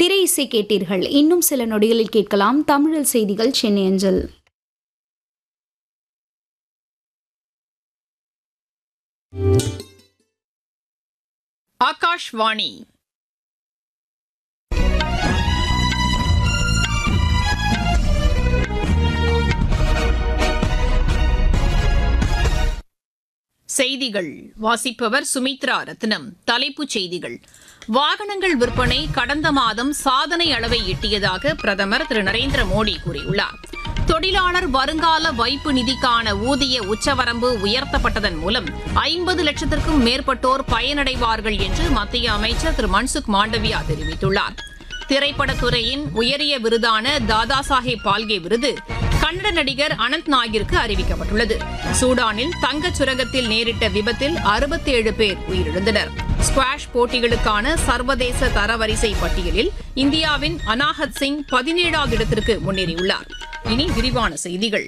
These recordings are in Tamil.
திரை இசை கேட்டீர்கள் இன்னும் சில நொடிகளில் கேட்கலாம் தமிழில் செய்திகள் சென்னை அஞ்சல் ஆகாஷ்வாணி செய்திகள் வாசிப்பவர் சுமித்ரா ரத்னம் தலைப்புச் செய்திகள் வாகனங்கள் விற்பனை கடந்த மாதம் சாதனை அளவை எட்டியதாக பிரதமர் திரு நரேந்திர மோடி கூறியுள்ளார் தொழிலாளர் வருங்கால வைப்பு நிதிக்கான ஊதிய உச்சவரம்பு உயர்த்தப்பட்டதன் மூலம் ஐம்பது லட்சத்திற்கும் மேற்பட்டோர் பயனடைவார்கள் என்று மத்திய அமைச்சர் திரு மன்சுக் மாண்டவியா தெரிவித்துள்ளார் திரைப்படத்துறையின் உயரிய விருதான தாதா சாஹேப் பால்கே விருது கன்னட நடிகர் அனந்த் நாகிற்கு அறிவிக்கப்பட்டுள்ளது சூடானில் தங்கச் சுரங்கத்தில் நேரிட்ட விபத்தில் அறுபத்தேழு பேர் உயிரிழந்தனர் ஸ்குவாஷ் போட்டிகளுக்கான சர்வதேச தரவரிசை பட்டியலில் இந்தியாவின் அனாஹத் சிங் பதினேழாவது இடத்திற்கு முன்னேறியுள்ளார் இனி விரிவான செய்திகள்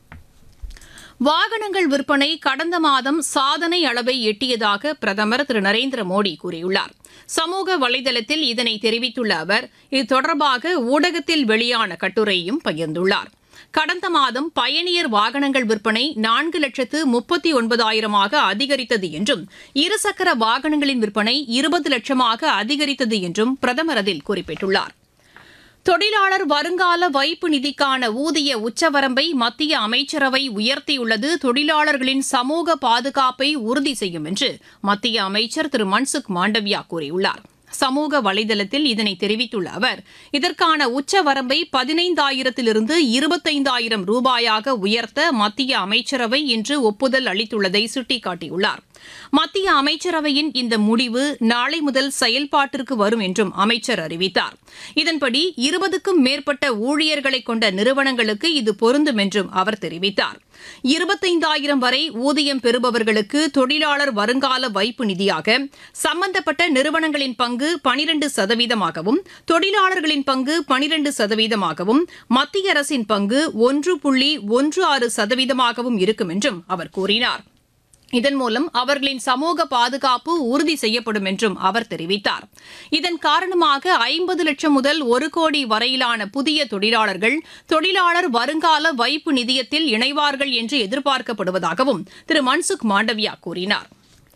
வாகனங்கள் விற்பனை கடந்த மாதம் சாதனை அளவை எட்டியதாக பிரதமர் திரு நரேந்திர மோடி கூறியுள்ளார் சமூக வலைதளத்தில் இதனை தெரிவித்துள்ள அவர் இது தொடர்பாக ஊடகத்தில் வெளியான கட்டுரையும் பகிர்ந்துள்ளார் கடந்த மாதம் பயணியர் வாகனங்கள் விற்பனை நான்கு லட்சத்து முப்பத்தி ஒன்பதாயிரமாக அதிகரித்தது என்றும் இருசக்கர வாகனங்களின் விற்பனை இருபது லட்சமாக அதிகரித்தது என்றும் பிரதமர் அதில் குறிப்பிட்டுள்ளார் தொழிலாளர் வருங்கால வைப்பு நிதிக்கான ஊதிய உச்சவரம்பை மத்திய அமைச்சரவை உயர்த்தியுள்ளது தொழிலாளர்களின் சமூக பாதுகாப்பை உறுதி செய்யும் என்று மத்திய அமைச்சர் திரு மன்சுக் மாண்டவியா கூறியுள்ளார் சமூக வலைதளத்தில் இதனை தெரிவித்துள்ள அவர் இதற்கான உச்சவரம்பை பதினைந்தாயிரத்திலிருந்து இருபத்தைந்தாயிரம் ரூபாயாக உயர்த்த மத்திய அமைச்சரவை இன்று ஒப்புதல் அளித்துள்ளதை சுட்டிக்காட்டியுள்ளார் மத்திய அமைச்சரவையின் இந்த முடிவு நாளை முதல் செயல்பாட்டிற்கு வரும் என்றும் அமைச்சர் அறிவித்தார் இதன்படி இருபதுக்கும் மேற்பட்ட ஊழியர்களை கொண்ட நிறுவனங்களுக்கு இது பொருந்தும் என்றும் அவர் தெரிவித்தார் இருபத்தைந்தாயிரம் வரை ஊதியம் பெறுபவர்களுக்கு தொழிலாளர் வருங்கால வைப்பு நிதியாக சம்பந்தப்பட்ட நிறுவனங்களின் பங்கு பனிரண்டு சதவீதமாகவும் தொழிலாளர்களின் பங்கு பனிரண்டு சதவீதமாகவும் மத்திய அரசின் பங்கு ஒன்று புள்ளி ஒன்று ஆறு சதவீதமாகவும் இருக்கும் என்றும் அவர் கூறினார் இதன் மூலம் அவர்களின் சமூக பாதுகாப்பு உறுதி செய்யப்படும் என்றும் அவர் தெரிவித்தார் இதன் காரணமாக ஐம்பது லட்சம் முதல் ஒரு கோடி வரையிலான புதிய தொழிலாளர்கள் தொழிலாளர் வருங்கால வைப்பு நிதியத்தில் இணைவார்கள் என்று எதிர்பார்க்கப்படுவதாகவும் திரு மன்சுக் மாண்டவியா கூறினார்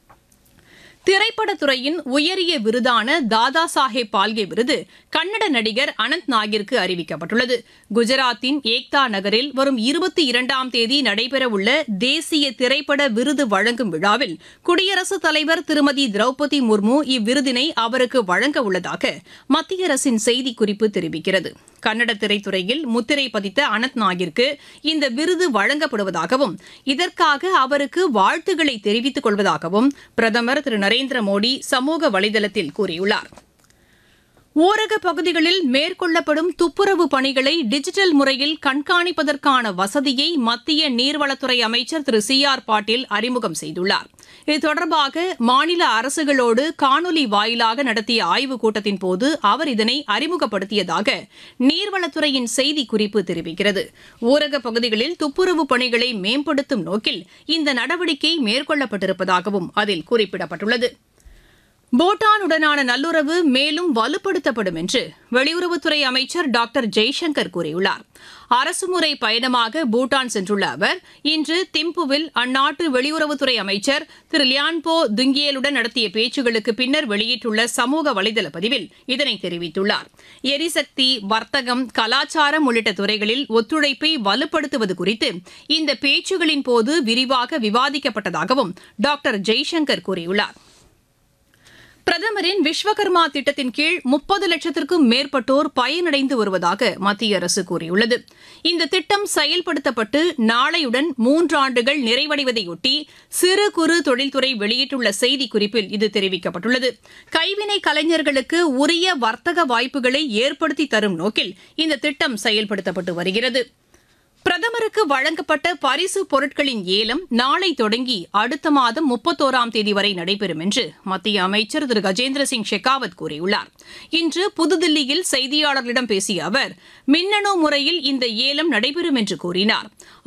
திரைப்படத்துறையின் உயரிய விருதான தாதா சாஹேப் பால்கே விருது கன்னட நடிகர் அனந்த் நாகிற்கு அறிவிக்கப்பட்டுள்ளது குஜராத்தின் ஏக்தா நகரில் வரும் இருபத்தி இரண்டாம் தேதி நடைபெறவுள்ள தேசிய திரைப்பட விருது வழங்கும் விழாவில் குடியரசுத் தலைவர் திருமதி திரௌபதி முர்மு இவ்விருதினை அவருக்கு வழங்க உள்ளதாக மத்திய அரசின் செய்திக்குறிப்பு தெரிவிக்கிறது கன்னட திரைத்துறையில் முத்திரை பதித்த அனந்த் நாகிற்கு இந்த விருது வழங்கப்படுவதாகவும் இதற்காக அவருக்கு வாழ்த்துக்களை தெரிவித்துக் கொள்வதாகவும் பிரதமர் திரு நரேந்திர மோடி சமூக வலைதளத்தில் கூறியுள்ளார் ஊரக பகுதிகளில் மேற்கொள்ளப்படும் துப்புரவு பணிகளை டிஜிட்டல் முறையில் கண்காணிப்பதற்கான வசதியை மத்திய நீர்வளத்துறை அமைச்சர் திரு சி ஆர் பாட்டீல் அறிமுகம் செய்துள்ளார் இது தொடர்பாக மாநில அரசுகளோடு காணொலி வாயிலாக நடத்திய ஆய்வுக் கூட்டத்தின் போது அவர் இதனை அறிமுகப்படுத்தியதாக நீர்வளத்துறையின் செய்திக்குறிப்பு தெரிவிக்கிறது ஊரக பகுதிகளில் துப்புரவு பணிகளை மேம்படுத்தும் நோக்கில் இந்த நடவடிக்கை மேற்கொள்ளப்பட்டிருப்பதாகவும் அதில் குறிப்பிடப்பட்டுள்ளது பூட்டானுடனான நல்லுறவு மேலும் வலுப்படுத்தப்படும் என்று வெளியுறவுத்துறை அமைச்சர் டாக்டர் ஜெய்சங்கர் கூறியுள்ளார் அரசுமுறை பயணமாக பூட்டான் சென்றுள்ள அவர் இன்று திம்புவில் அந்நாட்டு வெளியுறவுத்துறை அமைச்சர் திரு லியான்போ துங்கியலுடன் நடத்திய பேச்சுகளுக்கு பின்னர் வெளியிட்டுள்ள சமூக வலைதள பதிவில் இதனை தெரிவித்துள்ளார் எரிசக்தி வர்த்தகம் கலாச்சாரம் உள்ளிட்ட துறைகளில் ஒத்துழைப்பை வலுப்படுத்துவது குறித்து இந்த பேச்சுகளின் போது விரிவாக விவாதிக்கப்பட்டதாகவும் டாக்டர் ஜெய்சங்கர் கூறியுள்ளார் பிரதமரின் விஸ்வகர்மா திட்டத்தின் கீழ் முப்பது லட்சத்திற்கும் மேற்பட்டோர் பயனடைந்து வருவதாக மத்திய அரசு கூறியுள்ளது இந்த திட்டம் செயல்படுத்தப்பட்டு நாளையுடன் மூன்றாண்டுகள் நிறைவடைவதையொட்டி சிறு குறு தொழில்துறை வெளியிட்டுள்ள செய்திக்குறிப்பில் இது தெரிவிக்கப்பட்டுள்ளது கைவினை கலைஞர்களுக்கு உரிய வர்த்தக வாய்ப்புகளை ஏற்படுத்தி தரும் நோக்கில் இந்த திட்டம் செயல்படுத்தப்பட்டு வருகிறது பிரதமருக்கு வழங்கப்பட்ட பரிசு பொருட்களின் ஏலம் நாளை தொடங்கி அடுத்த மாதம் முப்பத்தோராம் தேதி வரை நடைபெறும் என்று மத்திய அமைச்சர் திரு கஜேந்திர சிங் ஷெகாவத் கூறியுள்ளார் இன்று புதுதில்லியில் செய்தியாளர்களிடம் பேசிய அவர் மின்னணு முறையில் இந்த ஏலம் நடைபெறும் என்று கூறினார்